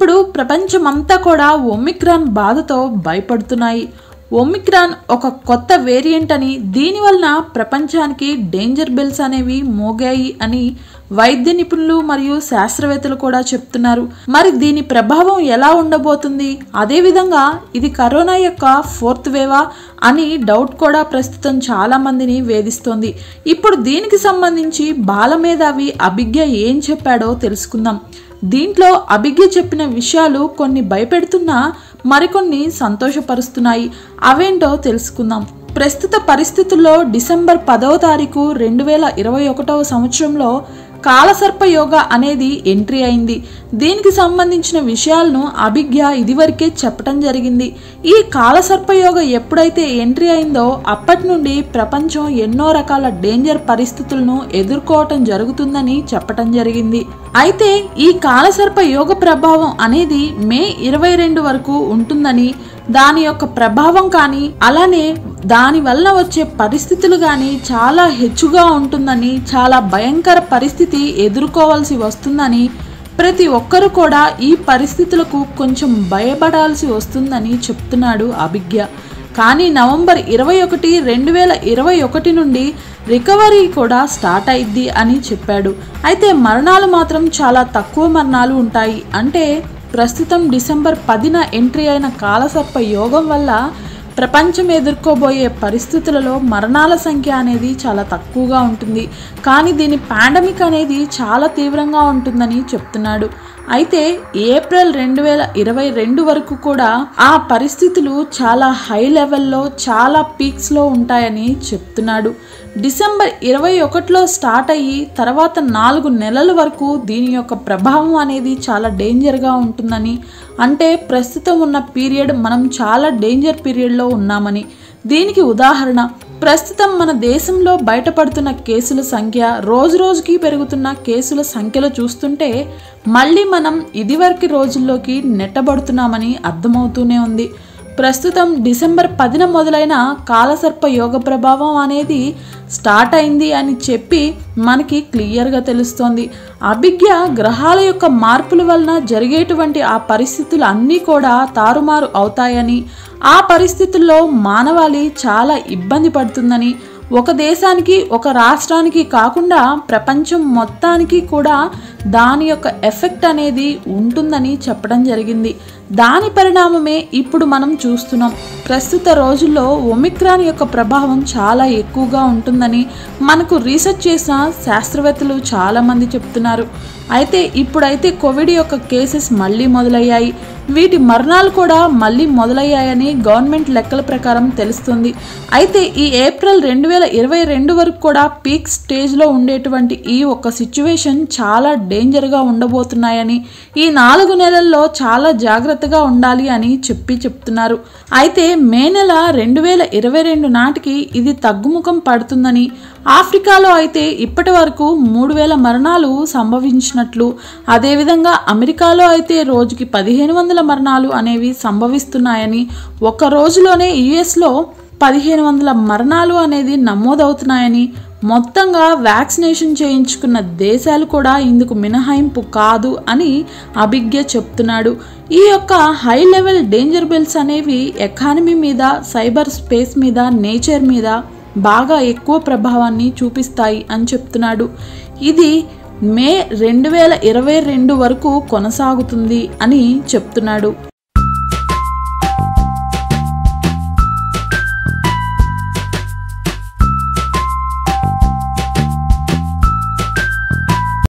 ఇప్పుడు ప్రపంచమంతా కూడా ఒమిక్రాన్ బాధతో భయపడుతున్నాయి ఒమిక్రాన్ ఒక కొత్త వేరియంట్ అని దీనివలన ప్రపంచానికి డేంజర్ బెల్స్ అనేవి మోగాయి అని వైద్య నిపుణులు మరియు శాస్త్రవేత్తలు కూడా చెప్తున్నారు మరి దీని ప్రభావం ఎలా ఉండబోతుంది అదేవిధంగా ఇది కరోనా యొక్క ఫోర్త్ వేవా అని డౌట్ కూడా ప్రస్తుతం చాలా మందిని వేధిస్తోంది ఇప్పుడు దీనికి సంబంధించి బాలమేధావి అభిజ్ఞ ఏం చెప్పాడో తెలుసుకుందాం దీంట్లో అభిజ్ఞ చెప్పిన విషయాలు కొన్ని భయపెడుతున్నా మరికొన్ని సంతోషపరుస్తున్నాయి అవేంటో తెలుసుకుందాం ప్రస్తుత పరిస్థితుల్లో డిసెంబర్ పదవ తారీఖు రెండు వేల ఇరవై ఒకటవ సంవత్సరంలో కాలసర్ప యోగ అనేది ఎంట్రీ అయింది దీనికి సంబంధించిన విషయాలను అభిజ్ఞ ఇదివరకే చెప్పటం జరిగింది ఈ కాలసర్ప యోగ ఎప్పుడైతే ఎంట్రీ అయిందో అప్పటి నుండి ప్రపంచం ఎన్నో రకాల డేంజర్ పరిస్థితులను ఎదుర్కోవటం జరుగుతుందని చెప్పటం జరిగింది అయితే ఈ కాలసర్ప యోగ ప్రభావం అనేది మే ఇరవై రెండు వరకు ఉంటుందని దాని యొక్క ప్రభావం కానీ అలానే దాని వల్ల వచ్చే పరిస్థితులు కానీ చాలా హెచ్చుగా ఉంటుందని చాలా భయంకర పరిస్థితి ఎదుర్కోవాల్సి వస్తుందని ప్రతి ఒక్కరూ కూడా ఈ పరిస్థితులకు కొంచెం భయపడాల్సి వస్తుందని చెప్తున్నాడు అభిజ్ఞ కానీ నవంబర్ ఇరవై ఒకటి రెండు వేల ఇరవై ఒకటి నుండి రికవరీ కూడా స్టార్ట్ అయింది అని చెప్పాడు అయితే మరణాలు మాత్రం చాలా తక్కువ మరణాలు ఉంటాయి అంటే ప్రస్తుతం డిసెంబర్ పదిన ఎంట్రీ అయిన కాలసర్ప యోగం వల్ల ప్రపంచం ఎదుర్కోబోయే పరిస్థితులలో మరణాల సంఖ్య అనేది చాలా తక్కువగా ఉంటుంది కానీ దీని పాండమిక్ అనేది చాలా తీవ్రంగా ఉంటుందని చెప్తున్నాడు అయితే ఏప్రిల్ రెండు వేల ఇరవై రెండు వరకు కూడా ఆ పరిస్థితులు చాలా హై లెవెల్లో చాలా పీక్స్లో ఉంటాయని చెప్తున్నాడు డిసెంబర్ ఇరవై ఒకటిలో స్టార్ట్ అయ్యి తర్వాత నాలుగు నెలల వరకు దీని యొక్క ప్రభావం అనేది చాలా డేంజర్గా ఉంటుందని అంటే ప్రస్తుతం ఉన్న పీరియడ్ మనం చాలా డేంజర్ పీరియడ్లో ఉన్నామని దీనికి ఉదాహరణ ప్రస్తుతం మన దేశంలో బయటపడుతున్న కేసుల సంఖ్య రోజు రోజుకి పెరుగుతున్న కేసుల సంఖ్యలు చూస్తుంటే మళ్ళీ మనం ఇదివరకు రోజుల్లోకి నెట్టబడుతున్నామని అర్థమవుతూనే ఉంది ప్రస్తుతం డిసెంబర్ పదిన మొదలైన కాలసర్ప యోగ ప్రభావం అనేది స్టార్ట్ అయింది అని చెప్పి మనకి క్లియర్గా తెలుస్తోంది అభిజ్ఞ గ్రహాల యొక్క మార్పుల వలన జరిగేటువంటి ఆ పరిస్థితులు అన్నీ కూడా తారుమారు అవుతాయని ఆ పరిస్థితుల్లో మానవాళి చాలా ఇబ్బంది పడుతుందని ఒక దేశానికి ఒక రాష్ట్రానికి కాకుండా ప్రపంచం మొత్తానికి కూడా దాని యొక్క ఎఫెక్ట్ అనేది ఉంటుందని చెప్పడం జరిగింది దాని పరిణామమే ఇప్పుడు మనం చూస్తున్నాం ప్రస్తుత రోజుల్లో ఒమిక్రాన్ యొక్క ప్రభావం చాలా ఎక్కువగా ఉంటుందని మనకు రీసెర్చ్ చేసిన శాస్త్రవేత్తలు చాలామంది చెప్తున్నారు అయితే ఇప్పుడైతే కోవిడ్ యొక్క కేసెస్ మళ్ళీ మొదలయ్యాయి వీటి మరణాలు కూడా మళ్ళీ మొదలయ్యాయని గవర్నమెంట్ లెక్కల ప్రకారం తెలుస్తుంది అయితే ఈ ఏప్రిల్ రెండు వేల ఇరవై రెండు వరకు కూడా పీక్ స్టేజ్లో ఉండేటువంటి ఈ ఒక్క సిచ్యువేషన్ చాలా డేంజర్గా ఉండబోతున్నాయని ఈ నాలుగు నెలల్లో చాలా జాగ్రత్తగా ఉండాలి అని చెప్పి చెప్తున్నారు అయితే మే నెల రెండు వేల ఇరవై రెండు నాటికి ఇది తగ్గుముఖం పడుతుందని ఆఫ్రికాలో అయితే ఇప్పటి వరకు మూడు వేల మరణాలు సంభవించినట్లు అదేవిధంగా అమెరికాలో అయితే రోజుకి పదిహేను వందల మరణాలు అనేవి సంభవిస్తున్నాయని ఒక రోజులోనే యుఎస్లో పదిహేను వందల మరణాలు అనేది నమోదవుతున్నాయని మొత్తంగా వ్యాక్సినేషన్ చేయించుకున్న దేశాలు కూడా ఇందుకు మినహాయింపు కాదు అని అభిజ్ఞ చెప్తున్నాడు ఈ యొక్క హై లెవెల్ డేంజర్ బెల్స్ అనేవి ఎకానమీ మీద సైబర్ స్పేస్ మీద నేచర్ మీద బాగా ఎక్కువ ప్రభావాన్ని చూపిస్తాయి అని చెప్తున్నాడు ఇది మే రెండు వేల ఇరవై రెండు వరకు కొనసాగుతుంది అని చెప్తున్నాడు